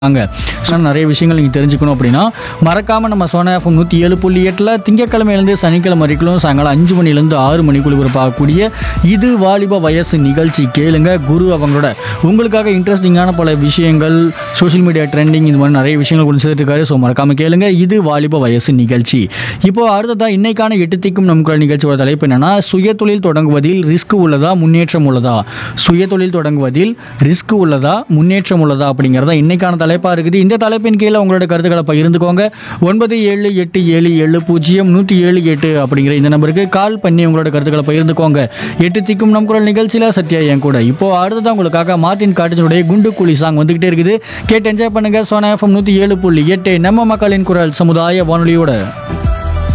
அங்கே நிறைய விஷயங்கள் நீங்கள் தெரிஞ்சுக்கணும் அப்படின்னா மறக்காமல் நம்ம சோனா எஃப்எம் நூற்றி ஏழு புள்ளி எட்டில் திங்கக்கிழமையிலேருந்து சனிக்கிழமை வரைக்கும் சாயங்காலம் அஞ்சு மணிலேருந்து ஆறு மணிக்குள்ள பார்க்கக்கூடிய இது வாலிப வயசு நிகழ்ச்சி கேளுங்க குரு அவங்களோட உங்களுக்காக இன்ட்ரெஸ்டிங்கான பல விஷயங்கள் சோஷியல் மீடியா ட்ரெண்டிங் இது மாதிரி நிறைய விஷயங்கள் கொண்டு சேர்த்துருக்காரு ஸோ மறக்காமல் கேளுங்க இது வாலிப வயசு நிகழ்ச்சி இப்போ அடுத்ததாக இன்னைக்கான எட்டு திக்கும் நமக்குள்ள நிகழ்ச்சியோட தலைப்பு என்னன்னா சுயதொழில் தொடங்குவதில் ரிஸ்க் உள்ளதா முன்னேற்றம் உள்ளதா சுயதொழில் தொடங்குவதில் ரிஸ்க் உள்ளதா முன்னேற்றம் உள்ளதா அப்படிங்கிறதா இன்னைக்கான தலைப்பாக இருக்குது இந்த தலைப்பின் கீழே உங்களோட கருத்துக்களை பகிர்ந்துக்கோங்க ஒன்பது ஏழு எட்டு ஏழு ஏழு பூஜ்ஜியம் நூற்றி ஏழு எட்டு அப்படிங்கிற இந்த நம்பருக்கு கால் பண்ணி உங்களோட கருத்துக்களை பகிர்ந்துக்கோங்க எட்டு திக்கும் நம் குரல் நிகழ்ச்சியில் சத்யா என் கூட இப்போ அடுத்ததான் உங்களுக்காக மார்ட்டின் காட்டினுடைய குண்டு குழி சாங் வந்துகிட்டே இருக்குது கேட்டு என்ஜாய் பண்ணுங்க சோனா எஃப்எம் நூற்றி ஏழு புள்ளி எட்டு நம்ம மக்களின் குரல் சமுதாய வானொலியோட